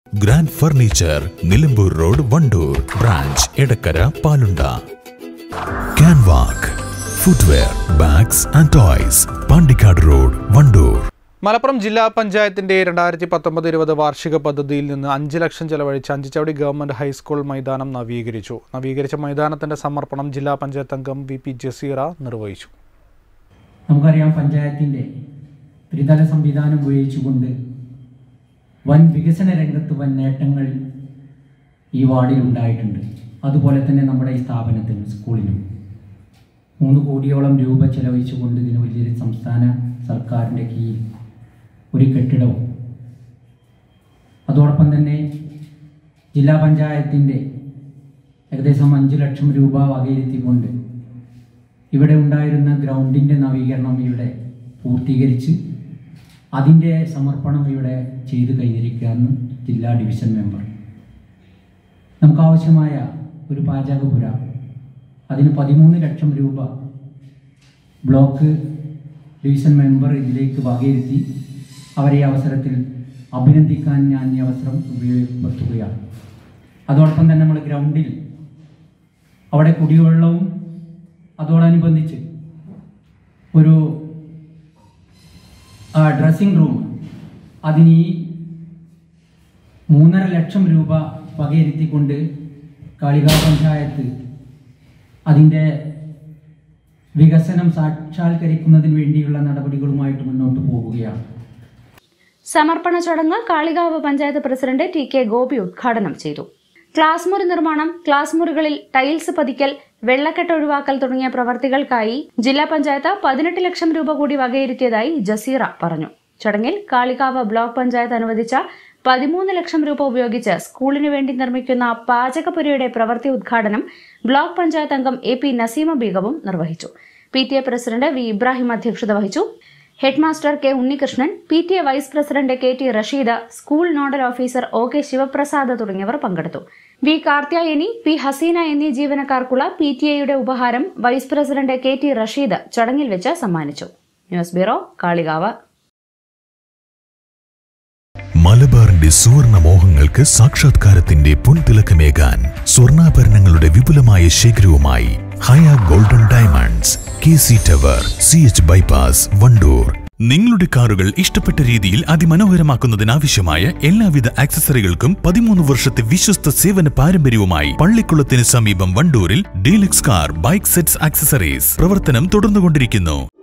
grand furniture Nilambur road Wandoor branch Edakkara Palunda ക്യാൻവാക്ക് footwear bags and toys Pandikkad road Wandoor Malappuram ജില്ലാ പഞ്ചായത്തിന്റെ രണ്ടായിരത്തി പത്തൊമ്പത് ഇരുപത് വാർഷിക പദ്ധതിയിൽ നിന്ന് അഞ്ച് ലക്ഷം ചെലവഴിച്ച് അഞ്ചിച്ചവടി ഗവൺമെന്റ് ഹൈസ്കൂൾ മൈതാനം നവീകരിച്ചു നവീകരിച്ച മൈതാനത്തിന്റെ സമർപ്പണം ജില്ലാ പഞ്ചായത്ത് അംഗം വി പി ജസീറ നിർവഹിച്ചു നമുക്കറിയാം പഞ്ചായത്തിൻ്റെ ത്രിതല സംവിധാനം ഉപയോഗിച്ചുകൊണ്ട് വൻ വികസന രംഗത്ത് വൻ നേട്ടങ്ങൾ ഈ വാർഡിൽ ഉണ്ടായിട്ടുണ്ട് അതുപോലെ തന്നെ നമ്മുടെ ഈ സ്ഥാപനത്തിനും സ്കൂളിനും മൂന്ന് കോടിയോളം രൂപ ചെലവഴിച്ചുകൊണ്ട് ഇതിന് വലിയൊരു സംസ്ഥാന സർക്കാരിൻ്റെ കീഴിൽ ഒരു കെട്ടിടവും അതോടൊപ്പം തന്നെ ജില്ലാ പഞ്ചായത്തിൻ്റെ ഏകദേശം അഞ്ച് ലക്ഷം രൂപ വകയിരുത്തിക്കൊണ്ട് ഇവിടെ ഉണ്ടായിരുന്ന ഗ്രൗണ്ടിൻ്റെ നവീകരണം ഇവിടെ പൂർത്തീകരിച്ച് അതിൻ്റെ സമർപ്പണം ഇവിടെ ചെയ്തു കഴിഞ്ഞിരിക്കുകയാണ് ജില്ലാ ഡിവിഷൻ മെമ്പർ നമുക്ക് ആവശ്യമായ ഒരു പാചകപുര അതിന് പതിമൂന്ന് ലക്ഷം രൂപ ബ്ലോക്ക് ഡിവിഷൻ മെമ്പർ ഇതിലേക്ക് വകയിരുത്തി അവരെ ഈ അവസരത്തിൽ അഭിനന്ദിക്കാൻ ഞാൻ ഈ അവസരം ഉപയോഗപ്പെടുത്തുകയാണ് അതോടൊപ്പം തന്നെ നമ്മൾ ഗ്രൗണ്ടിൽ അവിടെ കുടിവെള്ളവും അതോടനുബന്ധിച്ച് ഒരു ഡ്രസ്സിംഗ് റൂം അതിന് ഈ മൂന്നര ലക്ഷം രൂപ വകയിരുത്തിക്കൊണ്ട് കാളികാവ് പഞ്ചായത്ത് അതിൻ്റെ വികസനം സാക്ഷാത്കരിക്കുന്നതിന് വേണ്ടിയുള്ള നടപടികളുമായിട്ട് മുന്നോട്ട് പോവുകയാണ് സമർപ്പണ ചടങ്ങ് Kalikavu panchayat president T K Gopi ഉദ്ഘാടനം ചെയ്തു ക്ലാസ് മുറി നിർമ്മാണം ക്ലാസ് മുറികളിൽ ടൈൽസ് പതിക്കൽ വെള്ളക്കെട്ട് ഒഴിവാക്കൽ തുടങ്ങിയ പ്രവർത്തികൾക്കായി ജില്ലാ പഞ്ചായത്ത് പതിനെട്ട് ലക്ഷം രൂപ കൂടി വകയിരുത്തിയതായി ജസീറ പറഞ്ഞു ചടങ്ങിൽ കാളികാവ് ബ്ലോക്ക് പഞ്ചായത്ത് അനുവദിച്ച പതിമൂന്ന് ലക്ഷം രൂപ ഉപയോഗിച്ച് സ്കൂളിനു വേണ്ടി നിർമ്മിക്കുന്ന പാചകപുരയുടെ പ്രവൃത്തി ഉദ്ഘാടനം ബ്ലോക്ക് പഞ്ചായത്ത് അംഗം എ പി നസീമ ബീഗവും നിർവഹിച്ചു P T A president V Ibrahim അധ്യക്ഷത വഹിച്ചു headmaster K Unnikrishnan P T A vice president K T Rasheed school nodal officer O K Sivaprasad തുടങ്ങിയവർ പങ്കെടുത്തു വി കാർത്യായനി പി ഹസീന എന്നീ ജീവനക്കാർക്കുള്ള പി ടി എയുടെ ഉപഹാരം vice president K T Rasheed ചടങ്ങിൽ വെച്ച് സമ്മാനിച്ചു ന്യൂസ് ബ്യൂറോ കാളികാവ് മലബാറിന്റെ സുവർണ മോഹങ്ങൾക്ക് സാക്ഷാത്കാരത്തിന്റെ പൊൻതിളക്കമേകാൻ സ്വർണ്ണാഭരണങ്ങളുടെ വിപുലമായ ശേഖരവുമായി Haya golden diamonds K C tower C H bypass Wandoor നിങ്ങളുടെ കാറുകൾ ഇഷ്ടപ്പെട്ട രീതിയിൽ അതിമനോഹരമാക്കുന്നതിനാവശ്യമായ എല്ലാവിധ ആക്സസറികൾക്കും പതിമൂന്ന് വർഷത്തെ വിശ്വസ്ത സേവന പാരമ്പര്യവുമായി പള്ളിക്കുളത്തിന് സമീപം വണ്ടൂരിൽ deluxe car bike sets accessories പ്രവർത്തനം തുടർന്നുകൊണ്ടിരിക്കുന്നു